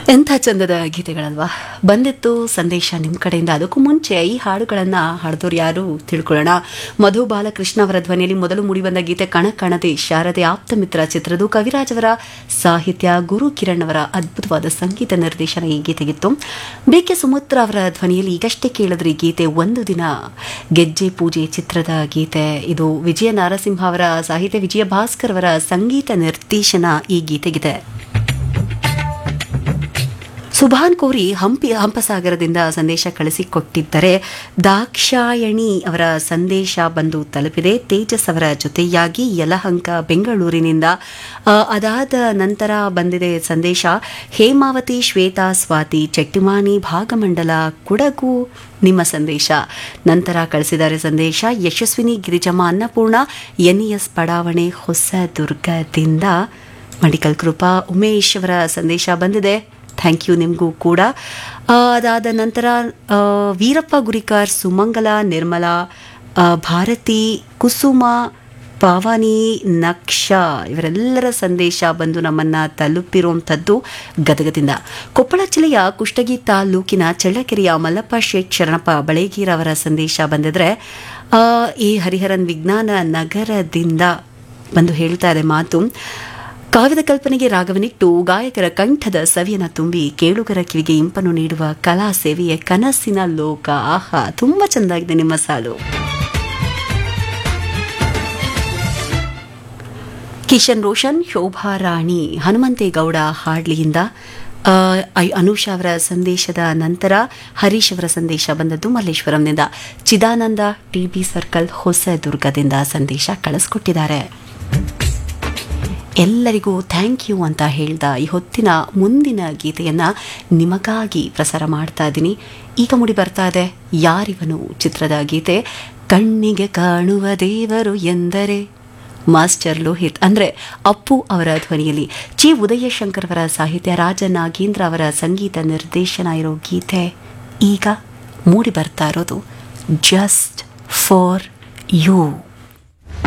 ಎಂಥ ಚಂದದ ಗೀತೆಗಳಲ್ವಾ ಬಂದಿತ್ತು ಸಂದೇಶ ನಿಮ್ಮ ಕಡೆಯಿಂದ ಅದಕ್ಕೂ ಮುಂಚೆ ಈ ಹಾಡುಗಳನ್ನು ಹಾಡಿದವ್ರು ಯಾರು ತಿಳ್ಕೊಳ್ಳೋಣ ಮಧು ಬಾಲಕೃಷ್ಣ ಅವರ ಧ್ವನಿಯಲ್ಲಿ ಮೊದಲು ಮೂಡಿಬಂದ ಗೀತೆ ಕಣ ಕಣದೆ ಶಾರದೆ ಆಪ್ತ ಮಿತ್ರ ಚಿತ್ರದು ಕವಿರಾಜ್ ಅವರ ಸಾಹಿತ್ಯ ಗುರು ಕಿರಣ್ ಅವರ ಅದ್ಭುತವಾದ ಸಂಗೀತ ನಿರ್ದೇಶನ ಈ ಗೀತೆಗಿತ್ತು ಬಿ ಕೆ ಸುಮಿತ್ರ ಅವರ ಧ್ವನಿಯಲ್ಲಿ ಈಗಷ್ಟೇ ಕೇಳಿದ್ರೆ ಈ ಗೀತೆ ಒಂದು ದಿನ ಗೆಜ್ಜೆ ಪೂಜೆ ಚಿತ್ರದ ಗೀತೆ ಇದು ವಿಜಯ ನಾರಸಿಂಹ ಅವರ ಸಾಹಿತ್ಯ ವಿಜಯ ಭಾಸ್ಕರ್ ಅವರ ಸಂಗೀತ ನಿರ್ದೇಶನ ಈ ಗೀತೆಗಿದೆ ಸುಭಾನ್ ಕೋರಿ ಹಂಪಿ ಹಂಪಸಾಗರದಿಂದ ಸಂದೇಶ ಕಳಿಸಿಕೊಟ್ಟಿದ್ದರೆ ದಾಕ್ಷಾಯಣಿ ಅವರ ಸಂದೇಶ ಬಂದು ತಲುಪಿದೆ ತೇಜಸ್ ಅವರ ಜೊತೆಯಾಗಿ ಯಲಹಂಕ ಬೆಂಗಳೂರಿನಿಂದ ಆ, ಅದಾದ ನಂತರ ಬಂದಿದೆ ಸಂದೇಶ ಹೇಮಾವತಿ ಶ್ವೇತಾ ಸ್ವಾತಿ ಚೆಟ್ಟಿಮಾನಿ ಭಾಗಮಂಡಲ ಕುಡಗು ನಿಮ್ಮ ಸಂದೇಶ ನಂತರ ಕಳಿಸಿದ್ದಾರೆ ಸಂದೇಶ ಯಶಸ್ವಿನಿ ಗಿರಿಜಮ್ಮ ಅನ್ನಪೂರ್ಣ ಎನ್ಇಎಸ್ ಬಡಾವಣೆ ಹೊಸದುರ್ಗದಿಂದ ಮಡಿಕಲ್ ಕೃಪಾ ಉಮೇಶ್ ಅವರ ಸಂದೇಶ ಬಂದಿದೆ ಥ್ಯಾಂಕ್ ಯು ನಿಮಗೂ ಕೂಡ ಆ, ಅದಾದ ನಂತರ ಆ, ವೀರಪ್ಪ ಗುರಿಕಾರ್ ಸುಮಂಗಲ ನಿರ್ಮಲಾ ಆ, ಭಾರತಿ ಕುಸುಮ ಪಾವನಿ ನಕ್ಷ ಇವರೆಲ್ಲರ ಸಂದೇಶ ಬಂದು ನಮ್ಮನ್ನು ತಲುಪಿರುವಂಥದ್ದು ಗದಗದಿಂದ ಕೊಪ್ಪಳ ಜಿಲ್ಲೆಯ ಕುಷ್ಟಗಿ ತಾಲೂಕಿನ ಚಳ್ಳಕೆರೆಯ ಮಲ್ಲಪ್ಪ ಶೇಖ್ ಶರಣಪ್ಪ ಬಳೇಗೀರ ಅವರ ಸಂದೇಶ ಬಂದಿದ್ರೆ ಆ, ಈ ಹರಿಹರನ್ ವಿಜ್ಞಾನ ನಗರದಿಂದ ಬಂದು ಹೇಳ್ತಾ ಇದೆ ಮಾತು ಕಾವ್ಯದ ಕಲ್ಪನೆಗೆ ರಾಗವನಿಟ್ಟು ಗಾಯಕರ ಕಂಠದ ಸವಿಯನ್ನ ತುಂಬಿ ಕೇಳುಗರ ಕಿವಿಗೆ ಇಂಪನ್ನು ನೀಡುವ ಕಲಾ ಸೇವೆಯ ಕನಸಿನ ಲೋಕ ಆಹಾ ತುಂಬಾ ಚೆಂದಾಗಿದೆ ನಿಮ್ಮ ಸಾಲು ಕಿಶನ್ ರೋಷನ್ ಶೋಭಾ ರಾಣಿ ಹನುಮಂತೇಗೌಡ ಹಾಡ್ಲಿಯಿಂದ ಆ, ಐ- ಅನುಷಾ ಅವರ ಸಂದೇಶದ ನಂತರ ಹರೀಶ್ ಅವರ ಸಂದೇಶ ಬಂದದ್ದು ಮಲ್ಲೇಶ್ವರಂನಿಂದ ಚಿದಾನಂದ ಟಿಬಿ ಸರ್ಕಲ್ ಹೊಸದುರ್ಗದಿಂದ ಸಂದೇಶ ಕಳಿಸ್ಕೊಟ್ಟಿದ್ದಾರೆ ಎಲ್ಲರಿಗೂ ಥ್ಯಾಂಕ್ ಯು ಅಂತ ಹೇಳ್ದ ಈ ಹೊತ್ತಿನ ಮುಂದಿನ ಗೀತೆಯನ್ನು ನಿಮಗಾಗಿ ಪ್ರಸಾರ ಮಾಡ್ತಾ ಇದ್ದೀನಿ ಈಗ ಮುಡಿ ಬರ್ತಾ ಇದೆ ಯಾರಿವನು ಚಿತ್ರದ ಗೀತೆ ಕಣ್ಣಿಗೆ ಕಾಣುವ ದೇವರು ಎಂದರೆ ಮಾಸ್ಟರ್ ಲೋಹಿತ್ ಅಂದರೆ ಅಪ್ಪು ಅವರ ಧ್ವನಿಯಲ್ಲಿ ಚಿ ಉದಯಶಂಕರ್ ಅವರ ಸಾಹಿತ್ಯ ರಾಜ ನಾಗೇಂದ್ರ ಅವರ ಸಂಗೀತ ನಿರ್ದೇಶನ ಇರೋ ಗೀತೆ ಈಗ ಮೂಡಿ ಬರ್ತಾ ಇರೋದು ಜಸ್ಟ್ ಫಾರ್ ಯು